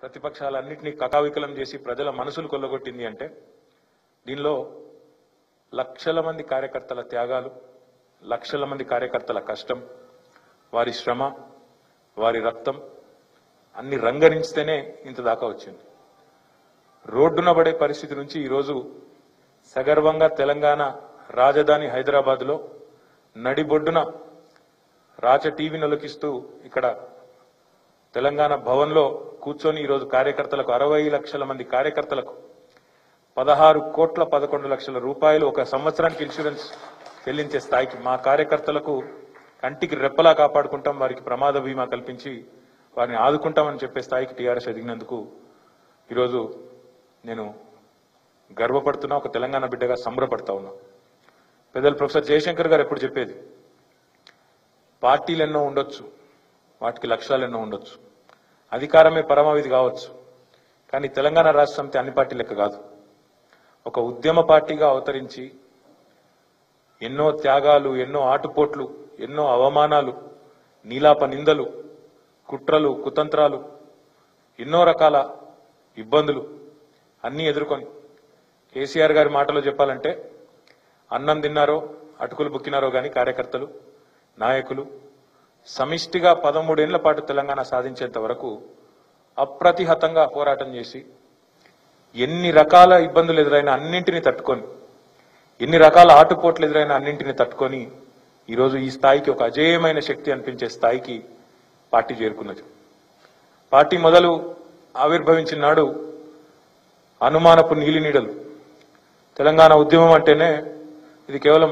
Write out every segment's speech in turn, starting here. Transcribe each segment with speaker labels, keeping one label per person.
Speaker 1: ప్రతిపక్షాలన్నింటినీ కకావికలం చేసి ప్రజల మనసులు కొల్లగొట్టింది అంటే దీనిలో లక్షల మంది కార్యకర్తల త్యాగాలు లక్షల మంది కార్యకర్తల కష్టం వారి శ్రమ వారి రక్తం అన్ని రంగరించితేనే ఇంత దాకా వచ్చింది రోడ్డున పడే పరిస్థితి నుంచి ఈరోజు సగర్వంగా తెలంగాణ రాజధాని హైదరాబాద్లో నడిబొడ్డున రాచ టీవీ నొలకిస్తూ ఇక్కడ తెలంగాణ భవన్లో కూర్చొని ఈరోజు కార్యకర్తలకు అరవై లక్షల మంది కార్యకర్తలకు పదహారు కోట్ల పదకొండు లక్షల రూపాయలు ఒక సంవత్సరానికి ఇన్సూరెన్స్ చెల్లించే స్థాయికి మా కార్యకర్తలకు కంటికి రెప్పలా కాపాడుకుంటాం వారికి ప్రమాద బీమా కల్పించి వారిని ఆదుకుంటామని చెప్పే స్థాయికి టీఆర్ఎస్ ఎదిగినందుకు ఈరోజు నేను గర్వపడుతున్నా ఒక తెలంగాణ బిడ్డగా సంబరపడతా ఉన్నా పెద్దలు ప్రొఫెసర్ జయశంకర్ గారు ఎప్పుడు చెప్పేది పార్టీలు ఎన్నో ఉండొచ్చు వాటికి లక్ష్యాలు ఎన్నో ఉండొచ్చు అధికారమే పరమావధి కావచ్చు కానీ తెలంగాణ రాష్ట్ర సమితి అన్ని పార్టీ లెక్క కాదు ఒక ఉద్యమ పార్టీగా అవతరించి ఎన్నో త్యాగాలు ఎన్నో ఆటుపోట్లు ఎన్నో అవమానాలు నీలాప నిందలు కుట్రలు కుతంత్రాలు ఎన్నో రకాల ఇబ్బందులు అన్నీ ఎదుర్కొని కేసీఆర్ గారి మాటలో చెప్పాలంటే అన్నం తిన్నారో అటుకులు బుక్కినారో గాని కార్యకర్తలు నాయకులు సమిష్టిగా పదమూడేళ్ల పాటు తెలంగాణ సాధించేంత వరకు అప్రతిహతంగా పోరాటం చేసి ఎన్ని రకాల ఇబ్బందులు ఎదురైనా అన్నింటినీ తట్టుకొని ఎన్ని రకాల ఆటుపోట్లు ఎదురైనా అన్నింటినీ తట్టుకొని ఈరోజు ఈ స్థాయికి ఒక అజేయమైన శక్తి అనిపించే స్థాయికి పార్టీ చేరుకున్నది పార్టీ మొదలు ఆవిర్భవించిన నాడు అనుమానపు నీలి నీడలు తెలంగాణ ఉద్యమం అంటేనే ఇది కేవలం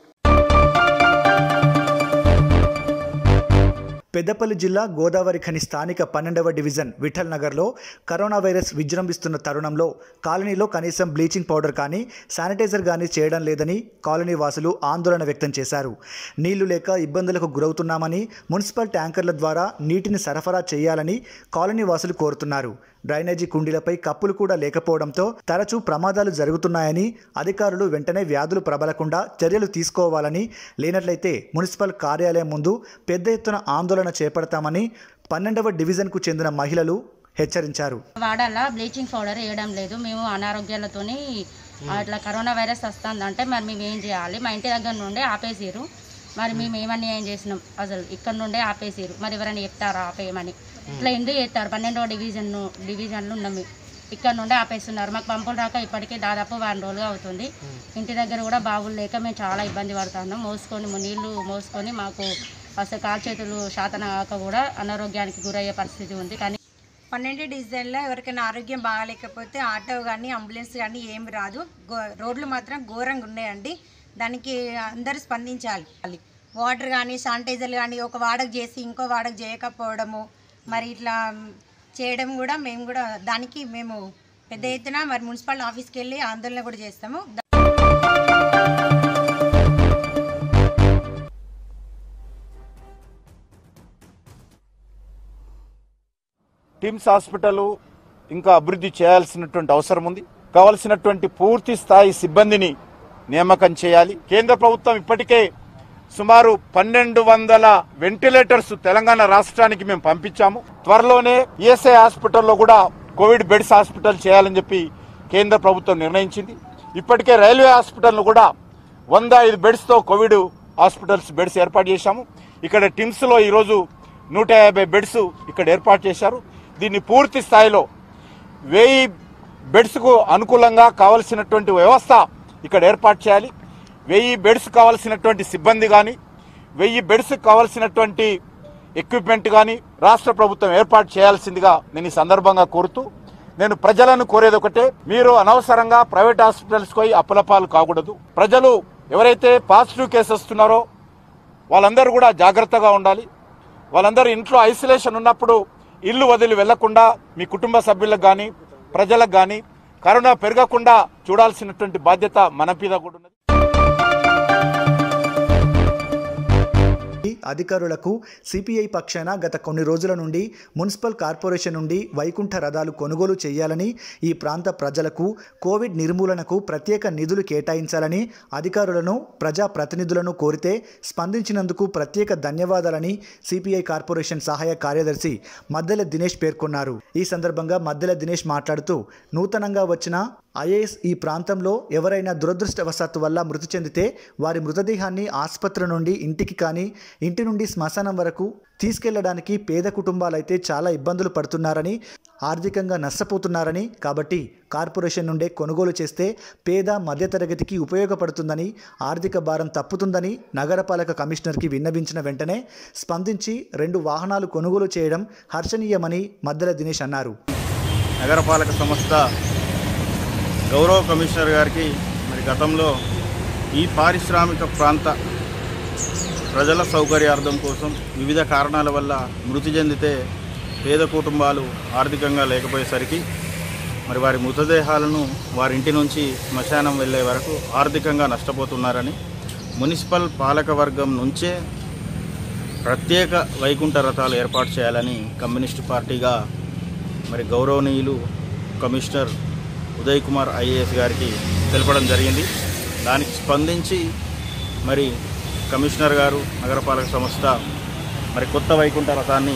Speaker 2: పెద్దపల్లి జిల్లా గోదావరి ఖని స్థానిక పన్నెండవ డివిజన్ విఠల్ నగర్లో కరోనా వైరస్ విజృంభిస్తున్న తరుణంలో కాలనీలో కనీసం బ్లీచింగ్ పౌడర్ కానీ శానిటైజర్ కానీ చేయడం లేదని కాలనీ వాసులు ఆందోళన వ్యక్తం చేశారు నీళ్లు లేక ఇబ్బందులకు గురవుతున్నామని మున్సిపల్ ట్యాంకర్ల ద్వారా నీటిని సరఫరా చేయాలని కాలనీ వాసులు కోరుతున్నారు డ్రైనేజీ కుండీలపై కప్పులు కూడా లేకపోవడంతో తరచూ ప్రమాదాలు జరుగుతున్నాయని అధికారులు వెంటనే వ్యాధులు ప్రబలకుండా చర్యలు తీసుకోవాలని లేనట్లయితే మున్సిపల్ కార్యాలయం ముందు పెద్ద ఎత్తున ఆందోళన చేపడతామని పన్నెండవ డివిజన్కు చెందిన మహిళలు హెచ్చరించారు
Speaker 3: వాడాలా బ్లీచింగ్ పౌడర్ వేయడం లేదు మేము అనారోగ్యాలతోని అట్లా కరోనా వైరస్ వస్తుందంటే మరి మేము ఏం చేయాలి మా ఇంటి దగ్గర నుండే ఆపేసిరు మరి మేము ఏమని ఏం చేసినాం అసలు ఇక్కడ నుండే ఆపేసిరు మరి ఎవరైనా చెప్తారా ఆపేయమని ఇట్లా ఎందుకు చేస్తారు పన్నెండవ డివిజన్ డివిజన్లు ఉన్నాం మేము ఇక్కడ నుండే ఆపేస్తున్నారు మాకు పంపులు రాక ఇప్పటికీ దాదాపు వారం రోజులుగా అవుతుంది ఇంటి దగ్గర కూడా బావులు లేక మేము చాలా ఇబ్బంది పడుతున్నాం మోసుకొని నీళ్లు మోసుకొని మాకు అసలు కాలు చేతులు శాతన కాక కూడా అనారోగ్యానికి గురయ్యే పరిస్థితి ఉంది కానీ
Speaker 4: పన్నెండు డివిజన్లో ఎవరికైనా ఆరోగ్యం బాగాలేకపోతే ఆటో కానీ అంబులెన్స్ కానీ ఏం రాదు గో రోడ్లు మాత్రం ఘోరంగా ఉన్నాయండి దానికి అందరూ స్పందించాలి వాటర్ కానీ శానిటైజర్లు కానీ ఒక వాడకు చేసి ఇంకో వాడకు చేయకపోవడము మరి ఇట్లా చేయడం కూడా మేము కూడా దానికి మేము పెద్ద ఎత్తున మరి మున్సిపల్ ఆఫీస్కి వెళ్ళి ఆందోళన కూడా చేస్తాము
Speaker 5: టిమ్స్ హాస్పిటల్ ఇంకా అభివృద్ధి చేయాల్సినటువంటి అవసరం ఉంది కావలసినటువంటి పూర్తి స్థాయి సిబ్బందిని నియామకం చేయాలి కేంద్ర ప్రభుత్వం ఇప్పటికే సుమారు పన్నెండు వందల వెంటిలేటర్స్ తెలంగాణ రాష్ట్రానికి మేము పంపించాము త్వరలోనే ఈఎస్ఐ హాస్పిటల్లో కూడా కోవిడ్ బెడ్స్ హాస్పిటల్ చేయాలని చెప్పి కేంద్ర ప్రభుత్వం నిర్ణయించింది ఇప్పటికే రైల్వే హాస్పిటల్ను కూడా వంద ఐదు బెడ్స్తో కోవిడ్ హాస్పిటల్స్ బెడ్స్ ఏర్పాటు చేశాము ఇక్కడ టిమ్స్లో ఈరోజు నూట యాభై బెడ్స్ ఇక్కడ ఏర్పాటు చేశారు దీన్ని పూర్తి స్థాయిలో వెయ్యి బెడ్స్కు అనుకూలంగా కావలసినటువంటి వ్యవస్థ ఇక్కడ ఏర్పాటు చేయాలి వెయ్యి బెడ్స్ కావాల్సినటువంటి సిబ్బంది కానీ వెయ్యి బెడ్స్ కావాల్సినటువంటి ఎక్విప్మెంట్ కానీ రాష్ట్ర ప్రభుత్వం ఏర్పాటు చేయాల్సిందిగా నేను ఈ సందర్భంగా కోరుతూ నేను ప్రజలను కోరేది ఒకటే మీరు అనవసరంగా ప్రైవేట్ హాస్పిటల్స్ పోయి అప్పులపాలు కాకూడదు ప్రజలు ఎవరైతే పాజిటివ్ కేసు వస్తున్నారో వాళ్ళందరూ కూడా జాగ్రత్తగా ఉండాలి వాళ్ళందరూ ఇంట్లో ఐసోలేషన్ ఉన్నప్పుడు ఇల్లు వదిలి వెళ్లకుండా మీ కుటుంబ సభ్యులకు కానీ ప్రజలకు కానీ కరోనా పెరగకుండా చూడాల్సినటువంటి బాధ్యత మన మీద కూడా ఉన్నది
Speaker 2: అధికారులకు సిపిఐ పక్షాన గత కొన్ని రోజుల నుండి మున్సిపల్ కార్పొరేషన్ నుండి వైకుంఠ రథాలు కొనుగోలు చేయాలని ఈ ప్రాంత ప్రజలకు కోవిడ్ నిర్మూలనకు ప్రత్యేక నిధులు కేటాయించాలని అధికారులను ప్రజా ప్రతినిధులను కోరితే స్పందించినందుకు ప్రత్యేక ధన్యవాదాలని సిపిఐ కార్పొరేషన్ సహాయ కార్యదర్శి మద్దెల దినేష్ పేర్కొన్నారు ఈ సందర్భంగా మద్దెల దినేష్ మాట్లాడుతూ నూతనంగా వచ్చిన ఐఏఎస్ ఈ ప్రాంతంలో ఎవరైనా దురదృష్టవశాత్తు వల్ల మృతి చెందితే వారి మృతదేహాన్ని ఆసుపత్రి నుండి ఇంటికి కానీ ఇంటి నుండి శ్మశానం వరకు తీసుకెళ్లడానికి పేద కుటుంబాలైతే చాలా ఇబ్బందులు పడుతున్నారని ఆర్థికంగా నష్టపోతున్నారని కాబట్టి కార్పొరేషన్ నుండే కొనుగోలు చేస్తే పేద మధ్యతరగతికి ఉపయోగపడుతుందని ఆర్థిక భారం తప్పుతుందని నగరపాలక కమిషనర్కి విన్నవించిన వెంటనే స్పందించి రెండు వాహనాలు కొనుగోలు చేయడం హర్షణీయమని మద్దెల దినేష్ అన్నారు
Speaker 6: నగరపాలక సంస్థ గౌరవ కమిషనర్ గారికి మరి గతంలో ఈ పారిశ్రామిక ప్రాంత ప్రజల సౌకర్యార్థం కోసం వివిధ కారణాల వల్ల మృతి చెందితే పేద కుటుంబాలు ఆర్థికంగా లేకపోయేసరికి మరి వారి మృతదేహాలను వారి ఇంటి నుంచి శ్మశానం వెళ్ళే వరకు ఆర్థికంగా నష్టపోతున్నారని మున్సిపల్ పాలక వర్గం నుంచే ప్రత్యేక వైకుంఠ రథాలు ఏర్పాటు చేయాలని కమ్యూనిస్టు పార్టీగా మరి గౌరవనీయులు కమిషనర్ ఉదయ్ కుమార్ ఐఏఎస్ గారికి తెలపడం జరిగింది దానికి స్పందించి మరి కమిషనర్ గారు నగరపాలక సంస్థ మరి కొత్త వైకుంఠ రథాన్ని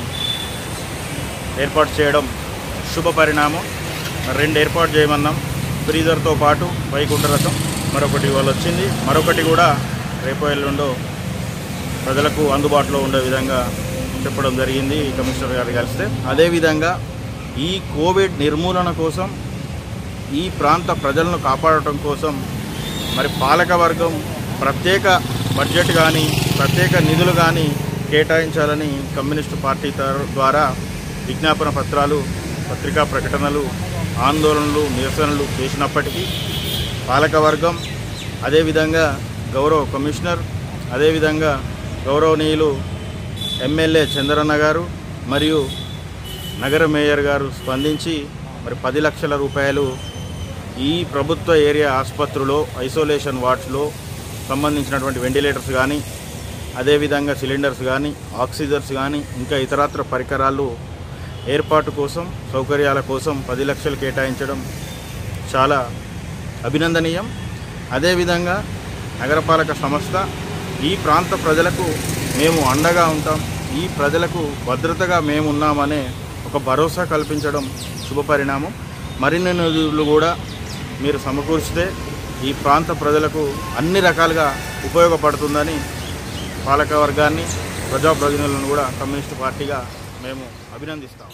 Speaker 6: ఏర్పాటు చేయడం శుభ పరిణామం మరి రెండు ఏర్పాటు చేయమన్నాం ఫ్రీజర్తో పాటు వైకుంఠ రథం మరొకటి ఇవాళ వచ్చింది మరొకటి కూడా రేపు ఎల్లుండో ప్రజలకు అందుబాటులో ఉండే విధంగా చెప్పడం జరిగింది కమిషనర్ గారు కలిస్తే అదేవిధంగా ఈ కోవిడ్ నిర్మూలన కోసం ఈ ప్రాంత ప్రజలను కాపాడటం కోసం మరి పాలక వర్గం ప్రత్యేక బడ్జెట్ కానీ ప్రత్యేక నిధులు కానీ కేటాయించాలని కమ్యూనిస్టు పార్టీ తర- ద్వారా విజ్ఞాపన పత్రాలు పత్రికా ప్రకటనలు ఆందోళనలు నిరసనలు చేసినప్పటికీ పాలకవర్గం అదేవిధంగా గౌరవ కమిషనర్ అదేవిధంగా గౌరవనీయులు ఎమ్మెల్యే చంద్రన్న గారు మరియు నగర మేయర్ గారు స్పందించి మరి పది లక్షల రూపాయలు ఈ ప్రభుత్వ ఏరియా ఆసుపత్రిలో ఐసోలేషన్ వార్డ్స్లో సంబంధించినటువంటి వెంటిలేటర్స్ కానీ అదేవిధంగా సిలిండర్స్ కానీ ఆక్సిజన్స్ కానీ ఇంకా ఇతరత్ర పరికరాలు ఏర్పాటు కోసం సౌకర్యాల కోసం పది లక్షలు కేటాయించడం చాలా అభినందనీయం అదేవిధంగా నగరపాలక సంస్థ ఈ ప్రాంత ప్రజలకు మేము అండగా ఉంటాం ఈ ప్రజలకు భద్రతగా మేము ఉన్నామనే ఒక భరోసా కల్పించడం శుభ పరిణామం మరిన్ని నిధులు కూడా మీరు సమకూర్చితే ఈ ప్రాంత ప్రజలకు అన్ని రకాలుగా ఉపయోగపడుతుందని పాలక వర్గాన్ని ప్రజాప్రతినిధులను కూడా కమ్యూనిస్టు పార్టీగా మేము అభినందిస్తాం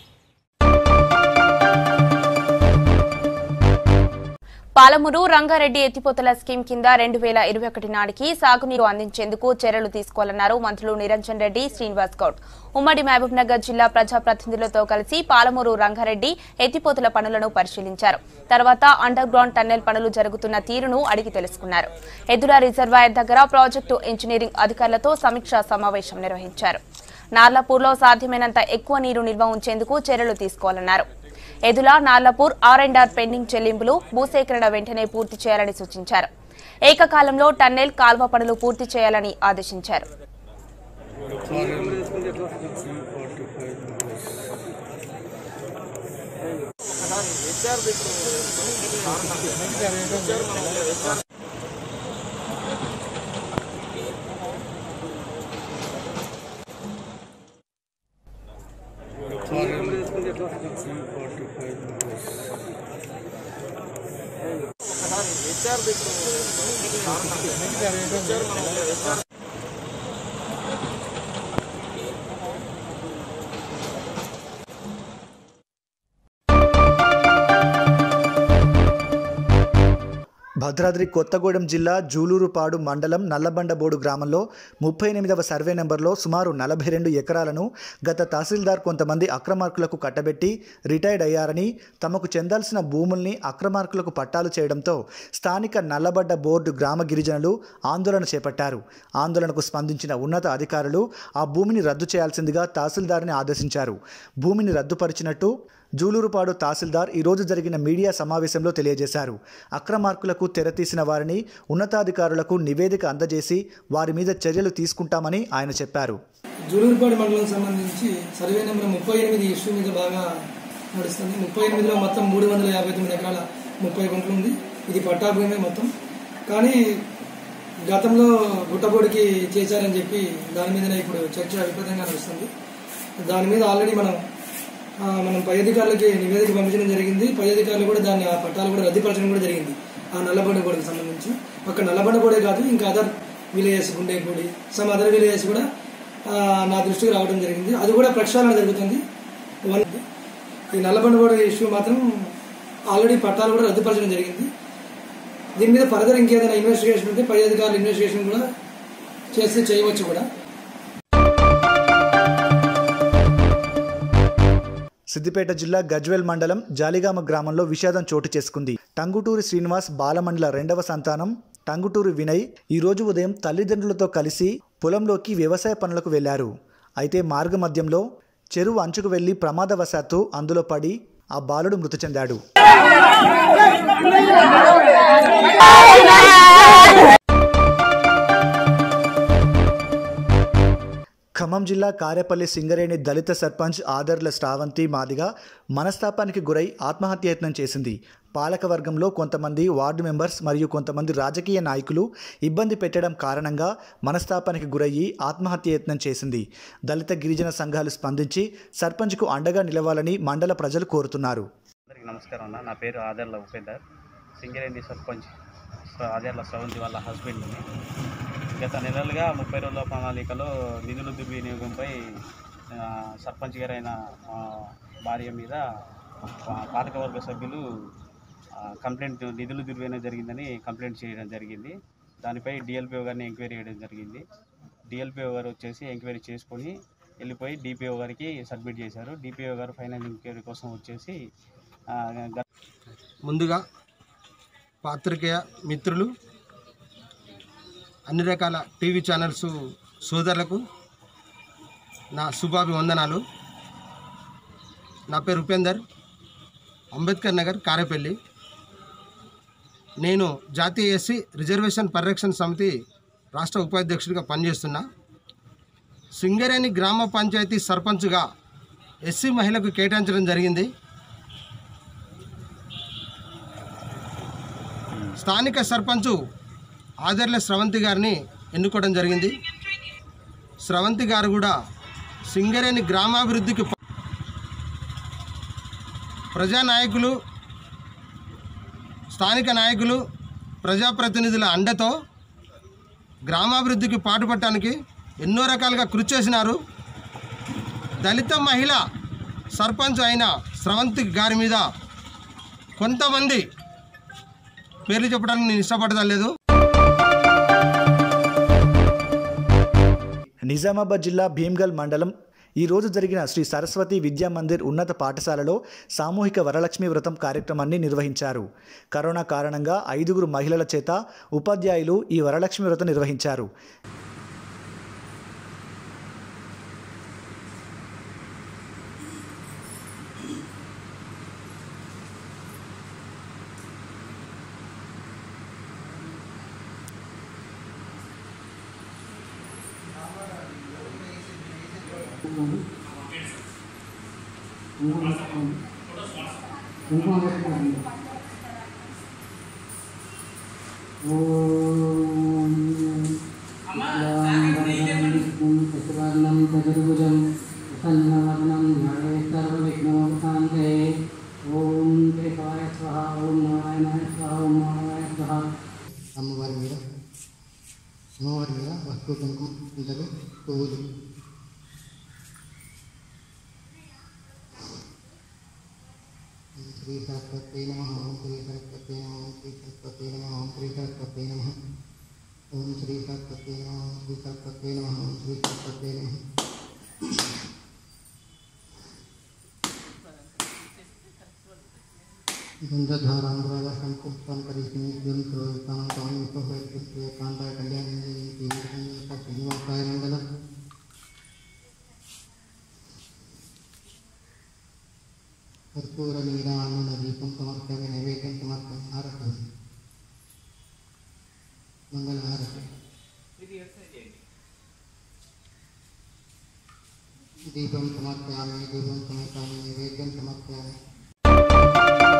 Speaker 7: పాలమూరు రంగారెడ్డి ఎత్తిపోతల స్కీమ్ కింద రెండు వేల ఇరవై ఒకటి నాటికి సాగునీరు అందించేందుకు చర్యలు తీసుకోవాలన్నారు మంత్రులు నిరంజన్ రెడ్డి శ్రీనివాస్ గౌడ్ ఉమ్మడి మహబూబ్ నగర్ జిల్లా ప్రజాప్రతినిధులతో కలిసి పాలమూరు రంగారెడ్డి ఎత్తిపోతల పనులను పరిశీలించారు తర్వాత అండర్ గ్రౌండ్ టన్నెల్ పనులు జరుగుతున్న తీరును అడిగి తెలుసుకున్నారు ఎదుర రిజర్వాయర్ దగ్గర ప్రాజెక్టు ఇంజనీరింగ్ అధికారులతో సమీక్షా సమావేశం నిర్వహించారు నార్లాపూర్లో సాధ్యమైనంత ఎక్కువ నీరు నిల్వ ఉంచేందుకు చర్యలు తీసుకోవాలన్నారు Yedula Narlapur R and R pending చెల్లింపులు భూసేకరణ వెంటనే పూర్తి చేయాలని సూచించారు ఏకకాలంలో టన్నెల్ కాల్వ పనులు పూర్తి చేయాలని ఆదేశించారు
Speaker 2: భద్రాద్రి కొత్తగూడెం జిల్లా జూలూరుపాడు మండలం నల్లబండబోడు గ్రామంలో ముప్పై ఎనిమిదవ సర్వే నెంబర్లో సుమారు నలభై రెండు ఎకరాలను గత తహసీల్దార్ కొంతమంది అక్రమార్కులకు కట్టబెట్టి రిటైర్డ్ అయ్యారని తమకు చెందాల్సిన భూముల్ని అక్రమార్కులకు పట్టాలు చేయడంతో స్థానిక నల్లబడ్డ బోర్డు గ్రామ గిరిజనులు ఆందోళన చేపట్టారు ఆందోళనకు స్పందించిన ఉన్నత అధికారులు ఆ భూమిని రద్దు చేయాల్సిందిగా తహసీల్దార్ని ఆదేశించారు భూమిని రద్దుపరిచినట్టు జూలూరుపాడు తహసీల్దార్ ఈరోజు జరిగిన మీడియా సమావేశంలో తెలియజేశారు అక్రమార్కులకు తెరతీసిన వారిని ఉన్నతాధికారులకు నివేదిక అందజేసి వారి మీద చర్యలు తీసుకుంటామని ఆయన చెప్పారు
Speaker 8: జూలూరుపాడు మండలం సంబంధించి సర్వే నెంబర్ ముప్పై ఎనిమిది ఇష్యూ మీద బాగా నడుస్తుంది ముప్పై ఎనిమిదిలో మొత్తం మూడు వందల యాభై తొమ్మిది ఎకరాల ముప్పై గుంటలు ఉంది ఇది పట్టా భూమే మొత్తం కానీ గతంలో గుట్టబొడికి చేశారని చెప్పి దాని మీదనే ఇప్పుడు చర్చ విపరీతంగా నడుస్తుంది దాని మీద ఆల్రెడీ మనం ఆ, మనం పై అధికారులకి నివేదిక పంపించడం జరిగింది పై అధికారులు కూడా దాన్ని ఆ పట్టాలు కూడా రద్దుపరచడం కూడా జరిగింది ఆ నల్లబండ బోర్డుకి సంబంధించి ఒక నల్లబండ బోర్డే కాదు ఇంకా other villages Gundepudi some other villages కూడా ఆ, నా దృష్టికి రావడం జరిగింది అది కూడా ప్రక్షాళన జరుగుతుంది వన్ ఈ నల్లబండ బోర్డు ఇష్యూ మాత్రం ఆల్రెడీ పట్టాలు కూడా రద్దుపరచడం జరిగింది దీని మీద ఫర్దర్ ఇంకేదైనా ఇన్వెస్టిగేషన్ ఉంటే పై అధికారులు ఇన్వెస్టిగేషన్ కూడా చేస్తే చేయవచ్చు కూడా
Speaker 2: సిద్దిపేట జిల్లా గజ్వేల్ మండలం జాలిగామ గ్రామంలో విషాదం చోటు చేసుకుంది టంగుటూరి శ్రీనివాస్ బాలమండల రెండవ సంతానం టంగుటూరి వినయ్ ఈ రోజు ఉదయం తల్లిదండ్రులతో కలిసి పొలంలోకి వ్యవసాయ పనులకు వెళ్లారు అయితే మార్గ మధ్యంలో చెరువు అంచుకు వెళ్లి ప్రమాదవశాత్తు అందులో పడి ఆ బాలుడు మృతి చెందాడు ఖమ్మం జిల్లా కారేపల్లి సింగరేణి దళిత సర్పంచ్ ఆదర్ల శ్రావంతి మాదిగా మనస్తాపానికి గురై ఆత్మహత్యయత్నం చేసింది పాలకవర్గంలో కొంతమంది వార్డు మెంబర్స్ మరియు కొంతమంది రాజకీయ నాయకులు ఇబ్బంది పెట్టడం కారణంగా మనస్తాపానికి గురయ్యి ఆత్మహత్యయత్నం చేసింది దళిత గిరిజన సంఘాలు స్పందించి సర్పంచ్కు అండగా నిలవాలని మండల ప్రజలు కోరుతున్నారు
Speaker 9: అందరికీ నమస్కారం అన్న నా పేరు ఆదర్ల ఉపేందర్ సింగరేణి సర్పంచ్ స్ర- ఆదర్ల స్రవంతి వాళ్ళ హస్బెండ్ని గత నెలలుగా ముప్పై రోజుల ప్రణాళికలో నిధుల దుర్వినియోగంపై ఆ, సర్పంచ్ గారైన ఆ, భార్య మీద పా- పాలకవర్గ సభ్యులు ఆ, కంప్లైంట్ నిధులు దుర్వినియోగం జరిగిందని కంప్లైంట్ చేయడం జరిగింది దానిపై డిఎల్పిఓ గారిని ఎంక్వైరీ చేయడం జరిగింది డిఎల్పిఓ గారు వచ్చేసి ఎంక్వైరీ చేసుకొని వెళ్ళిపోయి డిపిఓ గారికి సబ్మిట్ చేశారు డిపిఓ గారు ఫైనల్ ఎంక్వైరీ కోసం వచ్చేసి ఆ, గత
Speaker 10: ముందుగా పాత్రికేయ మిత్రులు అన్ని రకాల టీవీ ఛానల్స్ సోదరులకు నా శుభాభివందనాలు నా పేరు ఉపేందర్ అంబేద్కర్ నగర్ కారేపల్లి నేను జాతీయ ఎస్సీ రిజర్వేషన్ పరిరక్షణ సమితి రాష్ట్ర ఉపాధ్యక్షుడిగా పనిచేస్తున్నా సింగరేణి గ్రామ పంచాయతీ సర్పంచ్గా ఎస్సీ మహిళకు కేటాయించడం జరిగింది స్థానిక సర్పంచు ఆదర్ల స్రవంతి గారిని ఎన్నుకోవడం జరిగింది స్రవంతి గారు కూడా సింగరేణి గ్రామాభివృద్ధికి ప- ప్రజానాయకులు స్థానిక నాయకులు ప్రజాప్రతినిధుల అండతో గ్రామాభివృద్ధికి పాటుపడటానికి ఎన్నో రకాలుగా కృషి చేసినారు దళిత మహిళ సర్పంచ్ అయిన స్రవంతి గారి మీద కొంతమంది పేర్లు చెప్పడానికి నేను ఇష్టపడతలేదు
Speaker 2: నిజామాబాద్ జిల్లా భీమ్గల్ మండలం ఈ రోజు జరిగిన శ్రీ సరస్వతి విద్యా మందిర్ ఉన్నత పాఠశాలలో సామూహిక వరలక్ష్మి వ్రతం కార్యక్రమాన్ని నిర్వహించారు కరోనా కారణంగా ఐదుగురు మహిళల చేత ఉపాధ్యాయులు ఈ వరలక్ష్మి వ్రతం నిర్వహించారు
Speaker 11: శశివర్ణం చతుర్భుజం ప్రసన్నవదనం ధ్యాయే సర్వవిఘ్నోపశాంతే ఓం దేవాయ స్వహ ఓం నారాయణాయ స్వహ ఓం నారాయణ స్వహ అమ్మవారి మీద అమ్మవారి మీద వస్తు కుంకుమ ఇంతలు పువ్వులు ఓం శ్రీ సరస్వతి నమ ఓం శ్రీ సరస్వతి నమ ఓం శ్రీ సరస్వతి నమ ఓం శ్రీ సరస్వతి నమ ఓం శ్రీ సరస్వతి నమ ఓం శ్రీ సరస్వతి నమ ఓం శ్రీ సరస్వతి నమ గంధధారాంధ్రాగం పుష్పం పరిశీలిద్యం శ్రోతాం తాం ఉపహృత్య కాంతా కళ్యాణి శ్రీనివాసాయ మంగళం कर्पूरनीरानन दीपं समर्पयामि नैवेद्यं समर्पयामि आरभ्य मङ्गलहारति दीपं समर्पयामि दीपं समर्पयामि नैवेद्यं समर्पयामि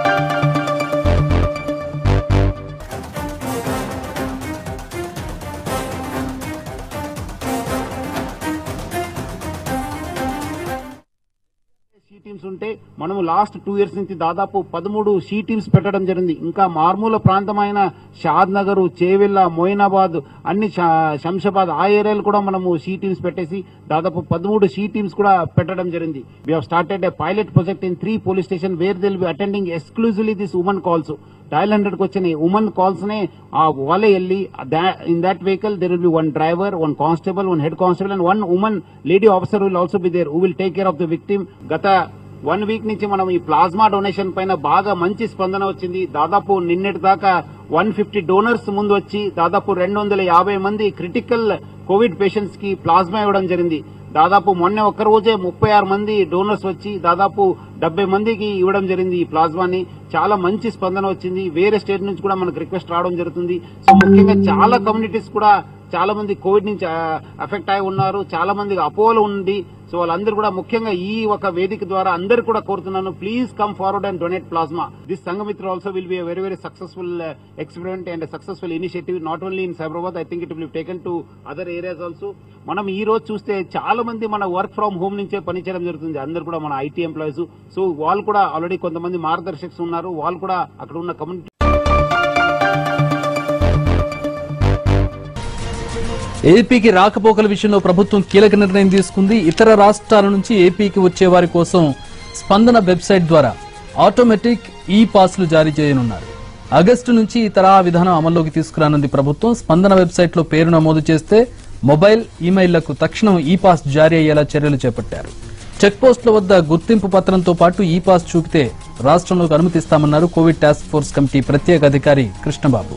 Speaker 12: షీ టీమ్స్ ఉంటే మనము లాస్ట్ టూ ఇయర్స్ నుంచి దాదాపు పదమూడు షీ టీమ్స్ పెట్టడం జరిగింది ఇంకా మారుమూల ప్రాంతమైన షాద్ నగర్ చేవెళ్ళ మోయినాబాద్ అన్ని శ- శంషాబాద్ ఆ ఏరియాలు కూడా మనము షీ టీమ్స్ పెట్టేసి దాదాపు పదమూడు షీ టీమ్స్ కూడా పెట్టడం జరిగింది we have started a pilot project in three police station where they'll be attending exclusively this women calls dial hundred కి వచ్చిన ఉమెన్ కాల్స్ నే ఆ వాళ్ళే వెళ్ళి in that vehicle there will be one driver one constable one head constable and one women lady officer will also be there who will take care of the victim గత one week నుంచి మనం ఈ plasma donation పైన బాగా మంచి స్పందన వచ్చింది దాదాపు నిన్నటి దాకా వన్ ఫిఫ్టీ డోనర్స్ ముందు వచ్చి దాదాపు రెండు వందల యాభై మంది క్రిటికల్ కోవిడ్ పేషెంట్స్ కి ప్లాస్మా ఇవ్వడం జరిగింది దాదాపు మొన్న ఒక్క రోజే ముప్పై ఆరు మంది డోనర్స్ వచ్చి దాదాపు డెబ్బై మందికి ఇవ్వడం జరిగింది ఈ ప్లాస్మాని చాలా మంచి స్పందన వచ్చింది వేరే స్టేట్ నుంచి కూడా మనకు రిక్వెస్ట్ రావడం జరుగుతుంది సో ముఖ్యంగా చాలా కమ్యూనిటీస్ కూడా చాలా మంది కోవిడ్ నుంచి అఫెక్ట్ అయి ఉన్నారు చాలా మంది అపోలో ఉంది సో వాళ్ళందరూ కూడా ముఖ్యంగా ఈ ఒక వేదిక ద్వారా అందరు కూడా కోరుతున్నాను please come forward and donate plasma this Sanghamitra also will be very very successful experiment and successful initiative not only in Cyberabad I think it will taken to other areas also మనం ఈ రోజు చూస్తే చాలా మంది మన వర్క్ ఫ్రమ్ హోమ్ నుంచే పనిచేయడం జరుగుతుంది అందరు కూడా మన ఐటీ ఎంప్లాయీస్ సో వాళ్ళు కూడా ఆల్రెడీ కొంతమంది మార్గదర్శకులు ఉన్నారు వాళ్ళు కూడా అక్కడ ఉన్న కమ్యూనిటీ
Speaker 13: ఏపీకి రాకపోకల విషయంలో ప్రభుత్వం కీలక నిర్ణయం తీసుకుంది ఇతర రాష్ట్రాల నుంచి ఏపీకి వచ్చే వారి కోసం స్పందన వెబ్సైట్ ద్వారా ఆటోమేటిక్ ఈ పాస్లు జారీ చేయనున్నారు ఆగస్టు నుంచి ఈ తరహా విధానం అమల్లోకి తీసుకురానుంది ప్రభుత్వం స్పందన వెబ్సైట్ లో పేరు నమోదు చేస్తే మొబైల్ ఈమెయిల్లకు తక్షణం ఈ పాస్ జారీ అయ్యేలా చర్యలు చేపట్టారు చెక్ పోస్టుల వద్ద గుర్తింపు పత్రంతో పాటు ఈ పాస్ చూపితే రాష్ట్రంలోకి అనుమతిస్తామన్నారు కోవిడ్ టాస్క్ ఫోర్స్ కమిటీ ప్రత్యేక అధికారి కృష్ణబాబు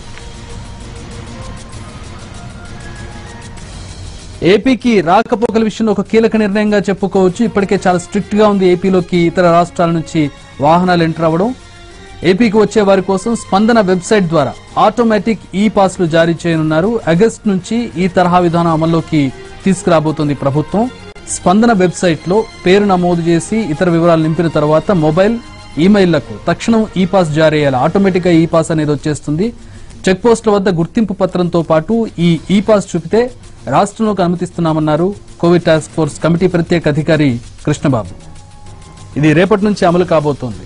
Speaker 13: ఏపీకి రాకపోకల విషయంలో ఒక కీలక నిర్ణయంగా చెప్పుకోవచ్చు ఇప్పటికే చాలా స్ట్రిక్ట్ గా ఉంది ఏపీలోకి ఇతర రాష్ట్రాల నుంచి వాహనాలు ఎంటర్ అవ్వడం ఏపీకి వచ్చే వారి కోసం స్పందన వెబ్సైట్ ద్వారా ఆటోమేటిక్ ఈ పాస్లు జారీ చేయనున్నారు ఆగస్ట్ నుంచి ఈ తరహా విధానం అమల్లోకి తీసుకురాబోతోంది ప్రభుత్వం స్పందన వెబ్సైట్ లో పేరు నమోదు చేసి ఇతర వివరాలు నింపిన తర్వాత మొబైల్ ఈమెయిల్లకు తక్షణం ఈ పాస్ జారీ అయ్యాలి ఆటోమేటిక్ గా ఈ పాస్ అనేది వచ్చేస్తుంది చెక్ పోస్టుల వద్ద గుర్తింపు పత్రంతో పాటు ఈ ఈ పాస్ చూపితే రాష్ట్రంలోకి అనుమతిస్తున్నామన్నారు కోవిడ్ టాస్క్ ఫోర్స్ కమిటీ ప్రత్యేక అధికారి కృష్ణబాబు ఇది రేపటి నుంచి అమలు కాబోతోంది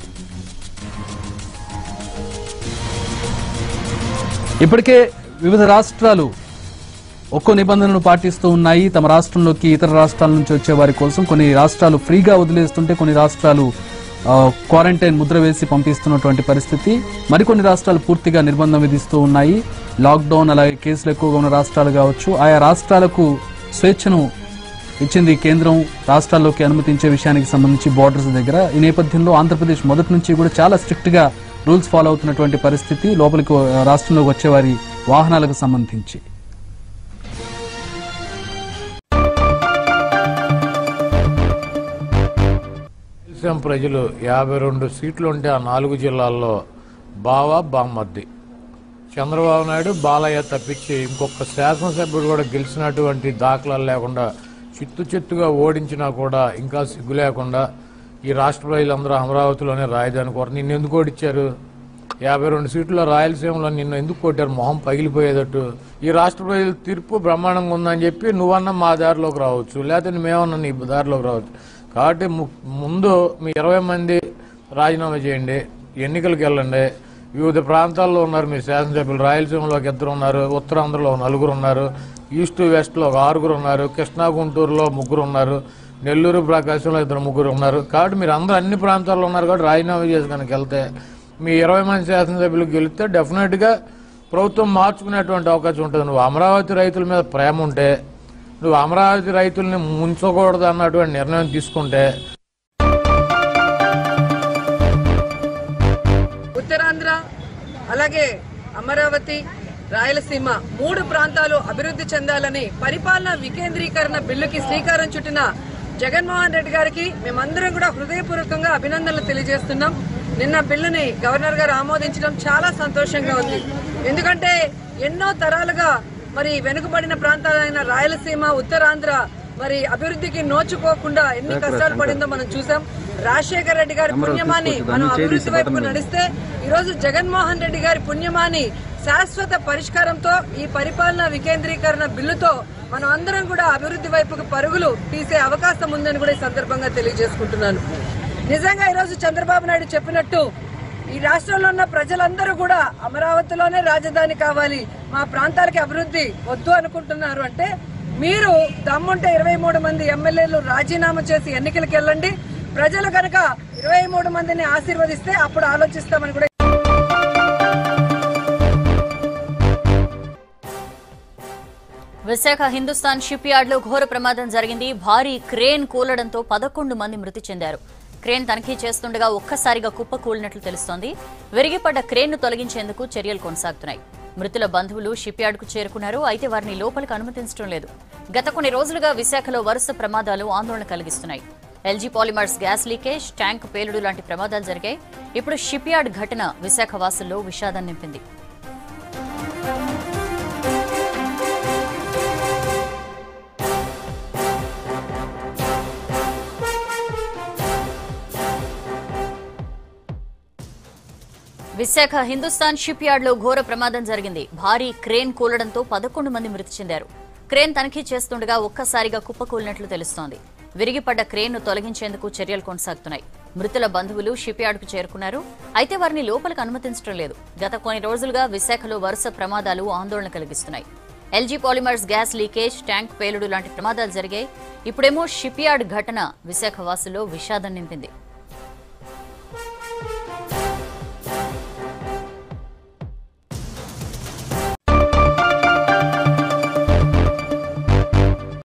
Speaker 13: ఇప్పటికే వివిధ రాష్ట్రాలు ఒక్కో నిబంధనలు పాటిస్తూ ఉన్నాయి తమ రాష్ట్రంలోకి ఇతర రాష్ట్రాల నుంచి వచ్చే వారి కోసం కొన్ని రాష్ట్రాలు ఫ్రీగా వదిలేస్తుంటే కొన్ని రాష్ట్రాలు ఆ, క్వారంటైన్ ముద్ర వేసి పంపిస్తున్నటువంటి పరిస్థితి మరికొన్ని రాష్ట్రాలు పూర్తిగా నిర్బంధం విధిస్తూ ఉన్నాయి లాక్డౌన్ అలాగే కేసులు ఎక్కువగా ఉన్న రాష్ట్రాలు కావచ్చు ఆయా రాష్ట్రాలకు స్వేచ్ఛను ఇచ్చింది కేంద్రం రాష్ట్రాల్లోకి అనుమతించే విషయానికి సంబంధించి బోర్డర్స్ దగ్గర ఈ నేపథ్యంలో ఆంధ్రప్రదేశ్ మొదటి నుంచి కూడా చాలా స్ట్రిక్ట్ గా రూల్స్ ఫాలో అవుతున్నటువంటి పరిస్థితి లోపలికి ఆ, రాష్ట్రంలోకి వచ్చే వారి వాహనాలకు సంబంధించి
Speaker 14: రాయలసీమ ప్రజలు యాభై రెండు సీట్లు ఉంటే ఆ నాలుగు జిల్లాల్లో బావా బామ్మర్ది చంద్రబాబు నాయుడు బాలయ్య తప్పించి ఇంకొక శాసనసభ్యుడు కూడా గెలిచినటువంటి దాఖలాలు లేకుండా చిత్తు చిత్తుగా ఓడించినా కూడా ఇంకా సిగ్గు లేకుండా ఈ రాష్ట్ర ప్రజలందరూ అమరావతిలోనే రాజధాని కోరు నిన్ను ఎందుకు ఓడిచ్చారు యాభై రెండు సీట్ల రాయలసీమలో నిన్ను ఎందుకు కొట్టారు మొహం పగిలిపోయేటట్టు ఈ రాష్ట్ర ప్రజల తీర్పు బ్రహ్మాండంగా ఉందని చెప్పి నువ్వన్నా మా దారిలోకి రావచ్చు లేకపోతే మేమన్నా నీ దారిలోకి రావచ్చు కాబట్టి ము- ముందు మీ ఇరవై మంది రాజీనామా చేయండి ఎన్నికలకు వెళ్ళండి వివిధ ప్రాంతాల్లో ఉన్నారు మీ శాసనసభ్యులు రాయలసీమలో ఒక ఇద్దరు ఉన్నారు ఉత్తరాంధ్రలో ఒక నలుగురు ఉన్నారు ఈస్ట్ వెస్ట్లో ఒక ఆరుగురు ఉన్నారు కృష్ణా గుంటూరులో ముగ్గురు ఉన్నారు నెల్లూరు ప్రకాశంలో ఇద్దరు ముగ్గురు ఉన్నారు కాబట్టి మీరు అందరూ అన్ని ప్రాంతాల్లో ఉన్నారు కాబట్టి రాజీనామా చేసి కనుక వెళ్తే మీ ఇరవై మంది శాసనసభ్యులు గెలిస్తే డెఫినెట్గా ప్రభుత్వం మార్చుకునేటువంటి అవకాశం ఉంటుంది నువ్వు అమరావతి రైతుల మీద ప్రేమ ఉంటే నువ్వు అమరావతి రైతుల్ని ముంచకూడదు అన్నటువంటి నిర్ణయం తీసుకుంటే
Speaker 15: ఉత్తరాంధ్ర అలాగే అమరావతి రాయలసీమ మూడు ప్రాంతాలు అభివృద్ధి చెందాలని పరిపాలన వికేంద్రీకరణ బిల్లుకి శ్రీకారం చుట్టిన జగన్మోహన్ రెడ్డి గారికి మేమందరం కూడా హృదయపూర్వకంగా అభినందనలు తెలియజేస్తున్నాం నిన్న బిల్లుని గవర్నర్ గారు ఆమోదించడం చాలా సంతోషంగా ఉంది ఎందుకంటే ఎన్నో తరాలుగా మరి వెనుకబడిన ప్రాంతాలైన రాయలసీమ ఉత్తరాంధ్ర మరి అభివృద్ధికి నోచుకోకుండా ఎన్ని కష్టాలు పడిందో మనం చూసాం రాజశేఖర రెడ్డి గారి పుణ్యమాని మనం అభివృద్ధి వైపు నడిస్తే ఈ రోజు జగన్మోహన్ రెడ్డి గారి పుణ్యమాని శాశ్వత పరిష్కారంతో ఈ పరిపాలన వికేంద్రీకరణ బిల్లుతో మనం అందరం కూడా అభివృద్ధి వైపుకు పరుగులు తీసే అవకాశం ఉందని కూడా ఈ సందర్భంగా తెలియజేసుకుంటున్నాను నిజంగా ఈరోజు చంద్రబాబు నాయుడు చెప్పినట్టు ఈ రాష్ట్రంలో ఉన్న ప్రజలందరూ కూడా అమరావతిలోనే రాజధాని కావాలి మా ప్రాంతాలకి అభివృద్ధి వద్దు అనుకుంటున్నారు అంటే మీరు దమ్ముంటే ఇరవై మూడు మంది ఎమ్మెల్యేలు రాజీనామా చేసి ఎన్నికలకు వెళ్ళండి ప్రజలు కనుక ఇరవై మూడు మందిని ఆశీర్వదిస్తే అప్పుడు ఆలోచిస్తామని కూడా
Speaker 16: విశాఖ హిందుస్థాన్ షిప్ యార్డ్లో ఘోర ప్రమాదం జరిగింది భారీ క్రేన్ కూలడంతో పదకొండు మంది మృతి చెందారు క్రేన్ తనిఖీ చేస్తుండగా ఒక్కసారిగా కుప్ప కూలినట్లు తెలుస్తోంది విరిగిపడ్డ క్రేన్ను తొలగించేందుకు చర్యలు కొనసాగుతున్నాయి మృతుల బంధువులు షిప్ యార్డ్కు చేరుకున్నారు అయితే వారిని లోపలికి అనుమతించడం లేదు గత కొన్ని రోజులుగా విశాఖలో వరుస ప్రమాదాలు ఆందోళన కలిగిస్తున్నాయి LG polymers gas leakage tank పేలుడు లాంటి ప్రమాదాలు జరిగాయి ఇప్పుడు షిప్ యార్డ్ ఘటన విశాఖ వాసుల్లో విషాదం నింపింది విశాఖ హిందుస్థాన్ షిప్ యార్డ్లో ఘోర ప్రమాదం జరిగింది భారీ క్రేన్ కూలడంతో పదకొండు మంది మృతి చెందారు క్రేన్ తనిఖీ చేస్తుండగా ఒక్కసారిగా కుప్పకూలినట్లు తెలుస్తోంది విరిగిపడ్డ క్రేన్ను తొలగించేందుకు చర్యలు కొనసాగుతున్నాయి మృతుల బంధువులు షిప్ యార్డ్కు చేరుకున్నారు అయితే వారిని లోపలికి అనుమతించడం లేదు గత కొన్ని రోజులుగా విశాఖలో వరుస ప్రమాదాలు ఆందోళన కలిగిస్తున్నాయి LG polymers gas leakage tank పేలుడు లాంటి ప్రమాదాలు జరిగాయి ఇప్పుడేమో షిప్ యార్డ్ ఘటన విశాఖ వాసుల్లో విషాదం నింపింది